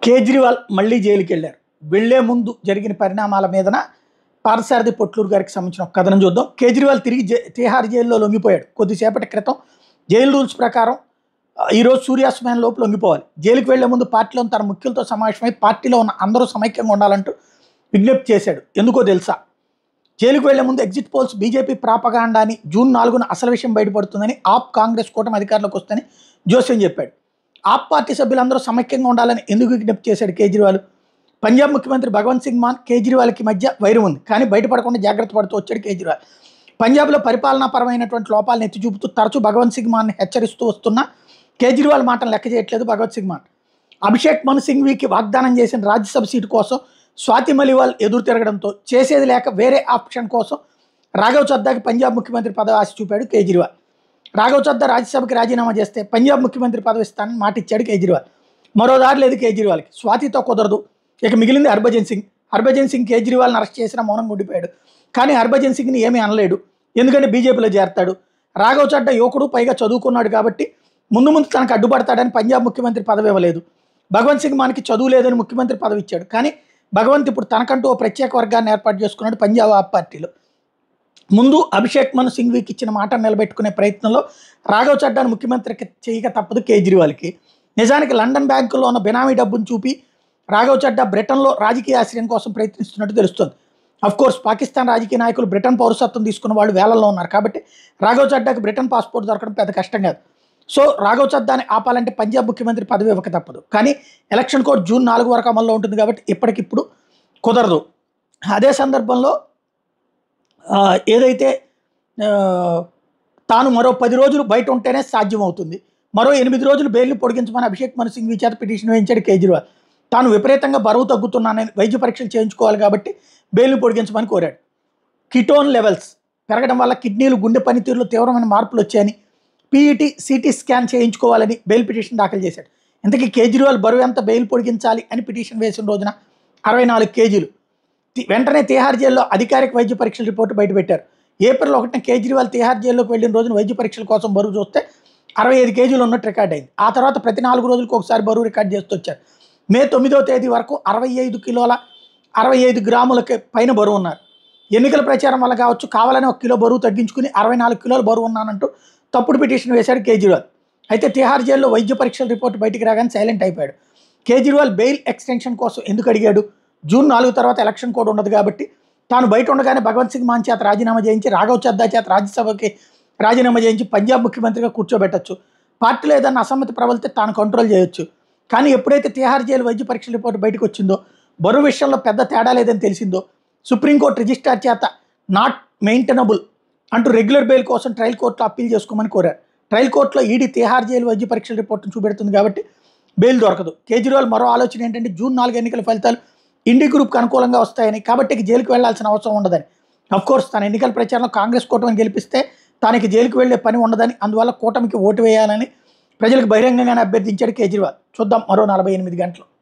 కేజ్రీవాల్ మళ్ళీ జైలుకి వెళ్ళారు వెళ్లే ముందు జరిగిన పరిణామాల మీదన పార్థసారథి పొట్లూరు గారికి సంబంధించిన ఒక కథనం చూద్దాం కేజ్రీవాల్ తిరిగి జై తిహార్ జైల్లో లొంగిపోయాడు కొద్దిసేపటి క్రితం జైలు రూల్స్ ప్రకారం ఆ, ఈరోజు సూర్యాస్తమయం లోపు లొంగిపోవాలి జైలుకి వెళ్లే ముందు పార్టీలోని తన ముఖ్యులతో సమావేశమై పార్టీలో ఉన్న అందరూ సమైక్యంగా ఉండాలంటూ విజ్ఞప్తి చేశాడు ఎందుకో తెలుసా జైలుకు వెళ్లే ముందు ఎగ్జిట్ పోల్స్ బీజేపీ ప్రాపగాండా అని జూన్ నాలుగున అసలు విషయం బయటపడుతుందని ఆప్ కాంగ్రెస్ కూటమి అధికారంలోకి వస్తుందని జోస్యం చెప్పాడు ఆప్ పార్టీ సభ్యులందరూ సమైక్యంగా ఉండాలని ఎందుకు విజ్ఞప్తి చేశాడు కేజ్రీవాల్ పంజాబ్ ముఖ్యమంత్రి భగవంత్ సింగ్ మాన్ కేజ్రీవాల్కి మధ్య వైరం ఉంది కానీ బయటపడకుండా జాగ్రత్త పడుతూ వచ్చాడు కేజ్రీవాల్ పంజాబ్లో పరిపాలనాపరమైనటువంటి లోపాలను ఎత్తి చూపుతూ తరచూ భగవంత్ సింగ్ మాన్ని హెచ్చరిస్తూ వస్తున్న కేజ్రీవాల్ మాటను లెక్క చేయట్లేదు భగవత్ సింగ్ మాన్ అభిషేక్ మను సింఘ్వీకి వాగ్దానం చేసిన రాజ్యసభ సీటు కోసం స్వాతి మలివాల్ ఎదురు తిరగడంతో చేసేది లేక వేరే ఆప్షన్ కోసం రాఘవ్ చద్దాకి పంజాబ్ ముఖ్యమంత్రి పదవి ఆశ చూపాడు కేజ్రీవాల్ రాఘవ్ చద్దా రాజ్యసభకి రాజీనామా చేస్తే పంజాబ్ ముఖ్యమంత్రి పదవి ఇస్తానని మాట ఇచ్చాడు కేజ్రీవాల్ మరో దారి లేదు కేజ్రీవాల్కి స్వాతితో కుదరదు ఇక మిగిలింది హర్భజన్ సింగ్ హర్భజన్ సింగ్ కేజ్రీవాల్ని అరెస్ట్ చేసిన మౌనంగా ఉండిపోయాడు కానీ హర్భజన్ సింగ్ని ఏమీ అనలేడు ఎందుకంటే బీజేపీలో చేరతాడు రాఘవ్ చడ్డా యువకుడు పైగా చదువుకున్నాడు కాబట్టి ముందు ముందు తనకు అడ్డుపడతాడని పంజాబ్ ముఖ్యమంత్రి పదవి ఇవ్వలేదు భగవంత్ సింగ్ మనకి చదువు లేదని ముఖ్యమంత్రి పదవి ఇచ్చాడు కానీ భగవంత్ ఇప్పుడు తనకంటూ ఓ ప్రత్యేక వర్గాన్ని ఏర్పాటు చేసుకున్నాడు పంజాబ్ ఆప్ పార్టీలో ముందు అభిషేక్ మను సింఘ్వీకి ఇచ్చిన మాట నిలబెట్టుకునే ప్రయత్నంలో రాఘవ్ చడ్డాను ముఖ్యమంత్రికి చేయక తప్పదు కేజ్రీవాల్కి నిజానికి లండన్ బ్యాంకులో ఉన్న బినామీ డబ్బును చూపి రాఘవ్ చడ్డా బ్రిటన్లో రాజకీయ ఆశ్రయం కోసం ప్రయత్నిస్తున్నట్టు తెలుస్తుంది అఫ్ కోర్స్ పాకిస్తాన్ రాజకీయ నాయకులు బ్రిటన్ పౌరసత్వం తీసుకున్న వాళ్ళు వేలల్లో ఉన్నారు కాబట్టి రాఘవ్ చడ్డాకి బ్రిటన్ పాస్పోర్ట్ దొరకడం పెద్ద కష్టం కాదు సో రాఘవ్ చద్దాని ఆపాలంటే పంజాబ్ ముఖ్యమంత్రి పదవి ఇవ్వక తప్పదు కానీ ఎలక్షన్ కోడ్ జూన్ నాలుగు వరకు అమల్లో ఉంటుంది కాబట్టి ఇప్పటికిప్పుడు కుదరదు అదే సందర్భంలో ఆ, ఏదైతే ఆ, తాను మరో పది రోజులు బయట ఉంటేనే సాధ్యమవుతుంది మరో ఎనిమిది రోజులు బెయిల్ని పొడిగించమని అభిషేక్ మను సింగ్ చేత పిటిషన్ వేయించాడు కేజ్రీవాల్ తాను విపరీతంగా బరువు తగ్గుతున్నానని వైద్య పరీక్షలు చేయించుకోవాలి కాబట్టి బెయిల్ని పొడిగించమని కోరాడు కిటోన్ లెవెల్స్ పెరగడం వల్ల కిడ్నీలు గుండె పనితీరులో తీవ్రమైన మార్పులు వచ్చాయని పీఈటీ సిటీ స్కాన్ చేయించుకోవాలని బెయిల్ పిటిషన్ దాఖలు చేశాడు ఇంతకీ కేజ్రీవాల్ బరువు ఎంత బెయిల్ పొడిగించాలి అని పిటిషన్ వేసిన రోజున అరవై నాలుగు కేజీలు తి- వెంటనే తిహార్ జైల్లో అధికారిక వైద్య పరీక్షల రిపోర్టు బయటపెట్టారు ఏప్రిల్ ఒకటిన కేజ్రీవాల్ తిహార్ జైల్లోకి వెళ్ళిన రోజున వైద్య పరీక్షల కోసం బరువు చూస్తే అరవై ఐదు కేజీలు ఉన్నట్టు రికార్డ్ అయింది ఆ తర్వాత ప్రతి నాలుగు రోజులకు ఒకసారి బరువు రికార్డ్ చేస్తూ వచ్చారు మే తొమ్మిదవ తేదీ వరకు అరవై ఐదు కిలోల అరవై ఐదు గ్రాములకి పైన బరువు ఉన్నారు ఎన్నికల ప్రచారం వల్ల కావచ్చు కావాలని ఒక కిలో బరువు తగ్గించుకుని అరవై నాలుగు కిలోల బరువు ఉన్నానంటూ తప్పుడు పిటిషన్ వేశాడు కేజ్రీవాల్ అయితే తిహార్ జైల్లో వైద్య పరీక్షల రిపోర్టు బయటికి రాగానే సైలెంట్ అయిపోయాడు కేజ్రీవాల్ బెయిల్ ఎక్స్టెన్షన్ కోసం ఎందుకు అడిగాడు జూన్ నాలుగు తర్వాత ఎలక్షన్ కోడ్ ఉండదు కాబట్టి తాను బయట ఉండగానే భగవంత్ సింగ్ మాన్ చేత రాజీనామా చేయించి రాఘవ్ చద్దా చేత రాజ్యసభకి రాజీనామా చేయించి పంజాబ్ ముఖ్యమంత్రిగా కూర్చోబెట్టచ్చు పార్టీలో ఏదన్నా అసమ్మతి ప్రబలితే తాను కంట్రోల్ చేయొచ్చు కానీ ఎప్పుడైతే తిహార్ జైలు వైద్య పరీక్షల రిపోర్టు బయటకు వచ్చిందో బరువు విషయంలో పెద్ద తేడా లేదని తెలిసిందో సుప్రీంకోర్టు రిజిస్ట్రార్ చేత నాట్ మెయింటెనబుల్ అంటూ రెగ్యులర్ బెయిల్ కోసం ట్రయల్ కోర్టులో అప్పీల్ చేసుకోమని కోరారు ట్రయల్ కోర్టులో ఈడీ తిహార్ జైలు వైద్య పరీక్షల రిపోర్టును చూపెడుతుంది కాబట్టి బెయిల్ దొరకదు కేజ్రీవాల్ మరో ఆలోచన ఏంటంటే జూన్ నాలుగు ఎన్నికల ఫలితాలు ఇండి గ్రూప్కి అనుకూలంగా వస్తాయని కాబట్టి ఇక జైలుకి వెళ్లాల్సిన అవసరం ఉండదని అఫ్ కోర్స్ తన ఎన్నికల ప్రచారంలో కాంగ్రెస్ కూటమిని గెలిపిస్తే తనకి జైలుకి వెళ్లే పని ఉండదని అందువల్ల కూటమికి ఓటు వేయాలని ప్రజలకు బహిరంగంగానే అభ్యర్థించాడు కేజ్రీవాల్ చూద్దాం మరో నలభై ఎనిమిది గంటలు